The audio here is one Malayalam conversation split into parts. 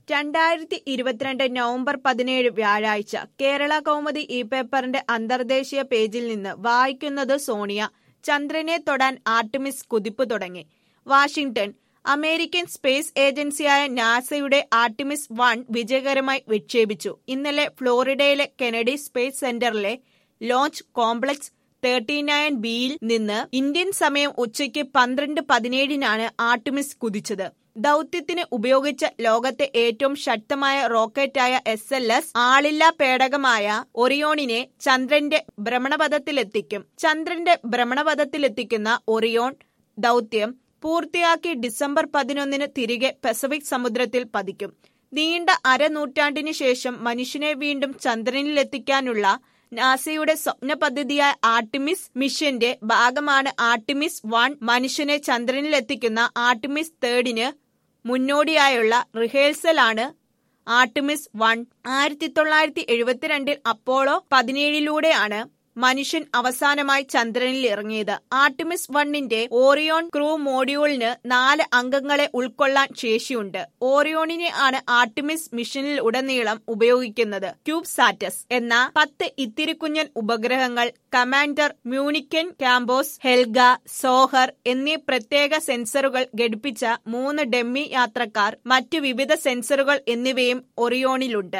രണ്ടായിരത്തി ഇരുപത്തിരണ്ട് നവംബർ പതിനേഴ് വ്യാഴാഴ്ച കേരള കൗമുദി ഈ പേപ്പറിന്റെ അന്തർദേശീയ പേജിൽ നിന്ന് വായിക്കുന്നത് സോണിയ ചന്ദ്രനെ തൊടാൻ ആർട്ടിമിസ് കുതിപ്പ് തുടങ്ങി വാഷിംഗ്ടൺ അമേരിക്കൻ സ്പേസ് ഏജൻസിയായ നാസയുടെ ആർട്ടിമിസ് വൺ വിജയകരമായി വിക്ഷേപിച്ചു ഇന്നലെ ഫ്ലോറിഡയിലെ കെനഡി സ്പേസ് സെന്ററിലെ ലോഞ്ച് കോംപ്ലക്സ് തേർട്ടി നയൻ ബിയിൽ നിന്ന് ഇന്ത്യൻ സമയം ഉച്ചയ്ക്ക് പന്ത്രണ്ട് പതിനേഴിനാണ് ആർട്ടിമിസ് കുതിച്ചത് ദൗത്യത്തിന് ഉപയോഗിച്ച ലോകത്തെ ഏറ്റവും ശക്തമായ റോക്കറ്റായ എസ് എൽ എസ് ആളില്ലാ പേടകമായ ഒറിയോണിനെ ചന്ദ്രന്റെ ഭ്രമണപഥത്തിലെത്തിക്കും ചന്ദ്രന്റെ ഭ്രമണപഥത്തിലെത്തിക്കുന്ന ഒറിയോൺ ദൗത്യം പൂർത്തിയാക്കി ഡിസംബർ പതിനൊന്നിന് തിരികെ പസഫിക് സമുദ്രത്തിൽ പതിക്കും നീണ്ട അരനൂറ്റാണ്ടിനു ശേഷം മനുഷ്യനെ വീണ്ടും ചന്ദ്രനിലെത്തിക്കാനുള്ള നാസയുടെ സ്വപ്ന പദ്ധതിയായ ആർട്ടിമിസ് മിഷന്റെ ഭാഗമാണ് ആർട്ടിമിസ് വൺ മനുഷ്യനെ ചന്ദ്രനിലെത്തിക്കുന്ന ആർട്ടിമിസ് തേർഡിന് മുന്നോടിയായുള്ള റിഹേഴ്സലാണ് ആർട്ടിമിസ് വൺ ആയിരത്തി തൊള്ളായിരത്തി എഴുപത്തിരണ്ടിൽ അപ്പോളോ പതിനേഴിലൂടെയാണ് മനുഷ്യൻ അവസാനമായി ചന്ദ്രനിൽ ഇറങ്ങിയത് ആർട്ടിമിസ് വണ്ണിന്റെ ഓറിയോൺ ക്രൂ മോഡ്യൂളിന് നാല് അംഗങ്ങളെ ഉൾക്കൊള്ളാൻ ശേഷിയുണ്ട് ഓറിയോണിനെ ആണ് ആർട്ടിമിസ് മിഷനിൽ ഉടനീളം ഉപയോഗിക്കുന്നത് ക്യൂബ് സാറ്റസ് എന്ന പത്ത് ഇത്തിരിക്കുഞ്ഞൻ ഉപഗ്രഹങ്ങൾ commander Moonikin Campos Helga Zohar എന്നീ പ്രത്യേക സെൻസറുകൾ ഘടിപ്പിച്ച മൂന്ന് ഡെമ്മി യാത്രക്കാർ മറ്റു വിവിധ സെൻസറുകൾ എന്നിവയും ഒറിയോണിലുണ്ട്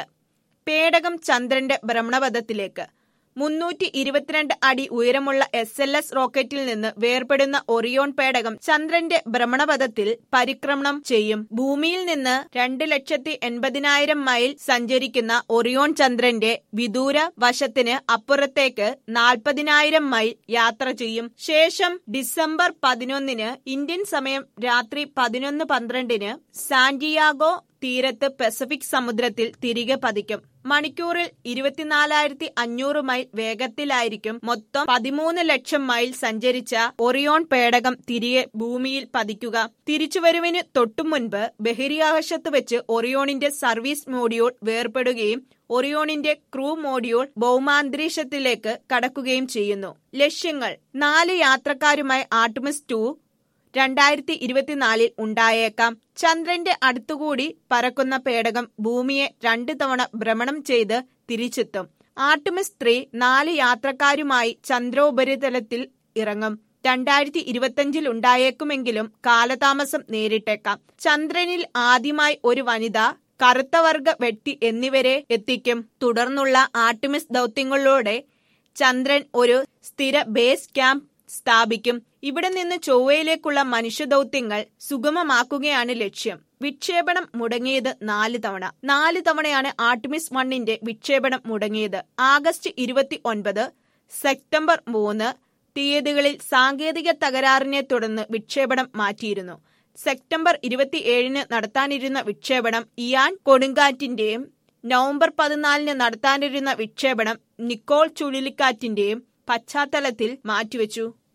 പേടകം ചന്ദ്രന്റെ ഭ്രമണപഥത്തിലേക്ക് മുന്നൂറ്റി ഇരുപത്തിരണ്ട് അടി ഉയരമുള്ള എസ് എൽ എസ് റോക്കറ്റിൽ നിന്ന് വേർപെടുന്ന ഒറിയോൺ പേടകം ചന്ദ്രന്റെ ഭ്രമണപഥത്തിൽ പരിക്രമണം ചെയ്യും ഭൂമിയിൽ നിന്ന് രണ്ട് ലക്ഷത്തി എൺപതിനായിരം മൈൽ സഞ്ചരിക്കുന്ന ഒറിയോൺ ചന്ദ്രന്റെ വിദൂര വശത്തിന് അപ്പുറത്തേക്ക് നാൽപ്പതിനായിരം മൈൽ യാത്ര ചെയ്യും ശേഷം ഡിസംബർ പതിനൊന്നിന് ഇന്ത്യൻ സമയം രാത്രി പതിനൊന്ന് പന്ത്രണ്ടിന് സാന്റിയാഗോ തീരത്ത് പസഫിക് സമുദ്രത്തിൽ തിരികെ പതിക്കും മണിക്കൂറിൽ ഇരുപത്തിനാലായിരത്തി അഞ്ഞൂറ് മൈൽ വേഗത്തിലായിരിക്കും മൊത്തം പതിമൂന്ന് ലക്ഷം മൈൽ സഞ്ചരിച്ച ഒറിയോൺ പേടകം തിരികെ ഭൂമിയിൽ പതിക്കുക തിരിച്ചുവരവിന് തൊട്ടുമുൻപ് ബഹിരാകാശത്ത് വെച്ച് ഒറിയോണിന്റെ സർവീസ് മോഡ്യൂൾ വേർപെടുകയും ഒറിയോണിന്റെ ക്രൂ മോഡ്യൂൾ ഭൗമാന്തരീക്ഷത്തിലേക്ക് കടക്കുകയും ചെയ്യുന്നു ലക്ഷ്യങ്ങൾ നാല് യാത്രക്കാരുമായി ആർട്ടിമിസ് ടു രണ്ടായിരത്തി ഇരുപത്തിനാലിൽ ഉണ്ടായേക്കാം ചന്ദ്രന്റെ അടുത്തുകൂടി പറക്കുന്ന പേടകം ഭൂമിയെ രണ്ട് തവണ ഭ്രമണം ചെയ്ത് തിരിച്ചെത്തും ആർട്ടിമിസ് ത്രീ നാല് യാത്രക്കാരുമായി ചന്ദ്രോപരിതലത്തിൽ ഇറങ്ങും രണ്ടായിരത്തി ഇരുപത്തിയഞ്ചിൽ ഉണ്ടായേക്കുമെങ്കിലും കാലതാമസം നേരിട്ടേക്കാം ചന്ദ്രനിൽ ആദ്യമായി ഒരു വനിത കറുത്ത വർഗ വ്യക്തി എന്നിവരെ എത്തിക്കും തുടർന്നുള്ള ആർട്ടിമിസ് ദൗത്യങ്ങളിലൂടെ ചന്ദ്രൻ ഒരു സ്ഥിര ബേസ് ക്യാമ്പ് സ്ഥാപിക്കും ഇവിടെ നിന്ന് ചൊവ്വയിലേക്കുള്ള മനുഷ്യദൗത്യങ്ങൾ സുഗമമാക്കുകയാണ് ലക്ഷ്യം വിക്ഷേപണം മുടങ്ങിയത് നാല് തവണ നാല് തവണയാണ് ആർട്ടിമിസ് വണ്ണിന്റെ വിക്ഷേപണം മുടങ്ങിയത് ആഗസ്റ്റ് ഇരുപത്തി ഒൻപത് സെപ്റ്റംബർ മൂന്ന് തീയതികളിൽ സാങ്കേതിക തകരാറിനെ തുടർന്ന് വിക്ഷേപണം മാറ്റിയിരുന്നു സെപ്റ്റംബർ ഇരുപത്തിയേഴിന് നടത്താനിരുന്ന വിക്ഷേപണം ഇയാൻ കൊടുങ്കാറ്റിന്റെയും നവംബർ പതിനാലിന് നടത്താനിരുന്ന വിക്ഷേപണം നിക്കോൾ ചുഴലിക്കാറ്റിന്റെയും പശ്ചാത്തലത്തിൽ മാറ്റിവെച്ചു